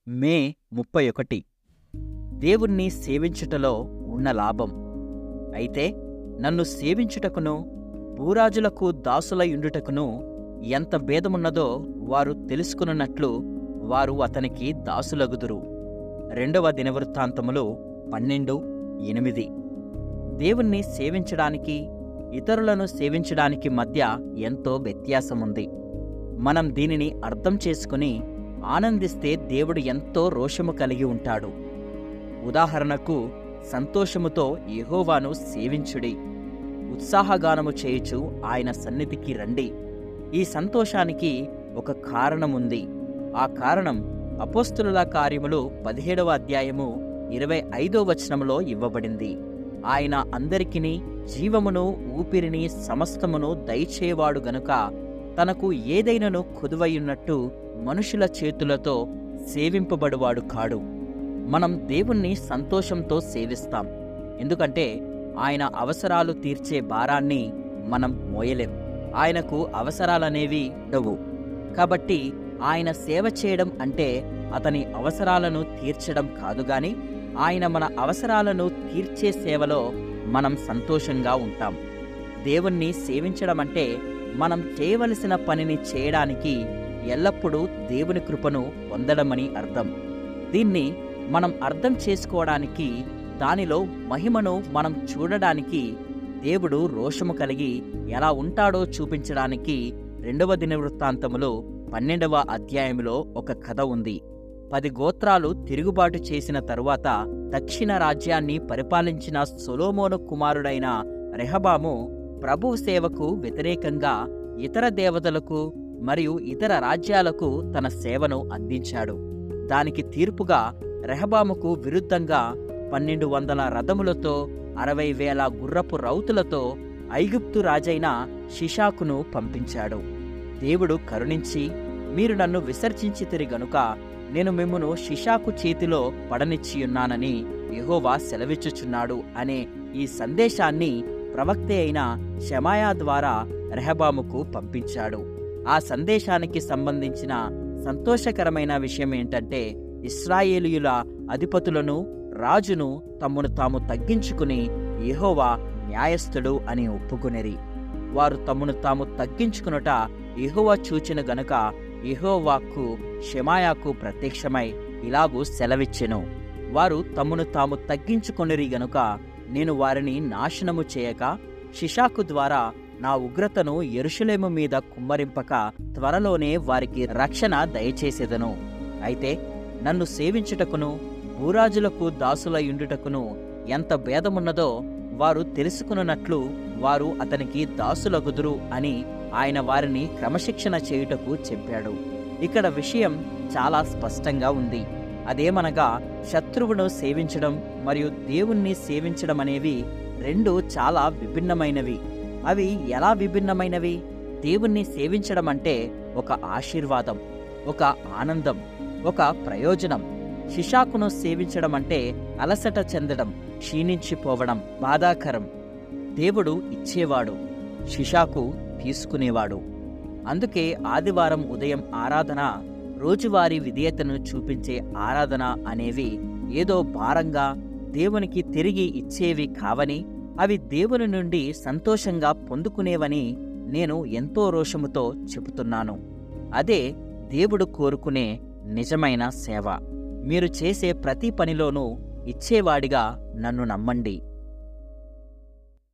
మే ముప్పై ఒకటి దేవుణ్ణి సేవించుటలో ఉన్న లాభం అయితే నన్ను సేవించుటకును భూరాజులకు దాసులయుండుటకును ఎంత భేదమున్నదో వారు తెలుసుకున్నట్లు వారు అతనికి దాసులగుదురు రెండవ దినవృత్తాంతములు పన్నెండు ఎనిమిది దేవుణ్ణి సేవించడానికి ఇతరులను సేవించడానికి మధ్య ఎంతో వ్యత్యాసముంది మనం దీనిని అర్థం చేసుకుని ఆనందిస్తే దేవుడు ఎంతో రోషము కలిగి ఉంటాడు ఉదాహరణకు సంతోషముతో యెహోవాను సేవించుడి ఉత్సాహగానము చేయుచు ఆయన సన్నిధికి రండి ఈ సంతోషానికి ఒక కారణముంది ఆ కారణం అపోస్తుల కార్యములు పదిహేడవ అధ్యాయము ఇరవై ఐదో వచనములో ఇవ్వబడింది ఆయన అందరికిని జీవమును ఊపిరిని సమస్తమును దయచేవాడు గనుక తనకు ఏదైనను కుదువయున్నట్టు మనుషుల చేతులతో సేవింపబడువాడు కాడు మనం దేవుణ్ణి సంతోషంతో సేవిస్తాం ఎందుకంటే ఆయన అవసరాలు తీర్చే భారాన్ని మనం మోయలేం ఆయనకు అవసరాలనేవి ఉండవు కాబట్టి ఆయన సేవ చేయడం అంటే అతని అవసరాలను తీర్చడం కాదు గాని ఆయన మన అవసరాలను తీర్చే సేవలో మనం సంతోషంగా ఉంటాం దేవుణ్ణి సేవించడం అంటే మనం చేయవలసిన పనిని చేయడానికి ఎల్లప్పుడూ దేవుని కృపను పొందడమని అర్థం దీన్ని మనం అర్థం చేసుకోవడానికి దానిలో మహిమను మనం చూడడానికి దేవుడు రోషము కలిగి ఎలా ఉంటాడో చూపించడానికి రెండవ దినవృత్తాంతములో పన్నెండవ అధ్యాయములో ఒక కథ ఉంది పది గోత్రాలు తిరుగుబాటు చేసిన తరువాత దక్షిణ రాజ్యాన్ని పరిపాలించిన సొలోమోను కుమారుడైన రెహబాము ప్రభువు సేవకు వ్యతిరేకంగా ఇతర దేవతలకు మరియు ఇతర రాజ్యాలకు తన సేవను అందించాడు దానికి తీర్పుగా రెహబాముకు విరుద్ధంగా పన్నెండు వందల రథములతో అరవై వేల గుర్రపు రౌతులతో ఐగుప్తు రాజైన షిషాకును పంపించాడు దేవుడు కరుణించి మీరు నన్ను విసర్జించితిరి గనుక నేను మిమ్మును షిషాకు చేతిలో పడనిచ్చియున్నానని యెహోవా సెలవిచ్చుచున్నాడు అనే ఈ సందేశాన్ని ప్రవక్త అయిన షమాయా ద్వారా రెహబాముకు పంపించాడు ఆ సందేశానికి సంబంధించిన సంతోషకరమైన విషయం ఏంటంటే ఇస్రాయేలీయుల అధిపతులను రాజును తమ్మును తాము తగ్గించుకుని యెహోవా న్యాయస్థుడు అని ఒప్పుకునేరి వారు తమ్మును తాము తగ్గించుకునుట యెహోవా చూచిన గనుక యెహోవాకు షెమాయాకు ప్రత్యక్షమై ఇలాగూ సెలవిచ్చెను వారు తమ్మును తాము తగ్గించుకొనిరి గనుక నేను వారిని నాశనము చేయక షిషాకు ద్వారా నా ఉగ్రతను ఎరుషులేము మీద కుమ్మరింపక త్వరలోనే వారికి రక్షణ దయచేసేదను అయితే నన్ను సేవించుటకును భూరాజులకు దాసులయుండుటకును ఎంత భేదమున్నదో వారు తెలుసుకున్నట్లు వారు అతనికి దాసులగుదురు అని ఆయన వారిని క్రమశిక్షణ చేయుటకు చెప్పాడు ఇక్కడ విషయం చాలా స్పష్టంగా ఉంది అదేమనగా శత్రువును సేవించడం మరియు దేవుణ్ణి సేవించడం అనేవి రెండు చాలా విభిన్నమైనవి అవి ఎలా విభిన్నమైనవి దేవుణ్ణి సేవించడం అంటే ఒక ఆశీర్వాదం ఒక ఆనందం ఒక ప్రయోజనం షిషాకును సేవించడం అంటే అలసట చెందడం క్షీణించిపోవడం బాధాకరం దేవుడు ఇచ్చేవాడు షిషాకు తీసుకునేవాడు అందుకే ఆదివారం ఉదయం ఆరాధన రోజువారీ విధేయతను చూపించే ఆరాధన అనేవి ఏదో భారంగా దేవునికి తిరిగి ఇచ్చేవి కావని అవి దేవుని నుండి సంతోషంగా పొందుకునేవని నేను ఎంతో రోషముతో చెబుతున్నాను అదే దేవుడు కోరుకునే నిజమైన సేవ మీరు చేసే ప్రతి పనిలోనూ ఇచ్చేవాడిగా నన్ను నమ్మండి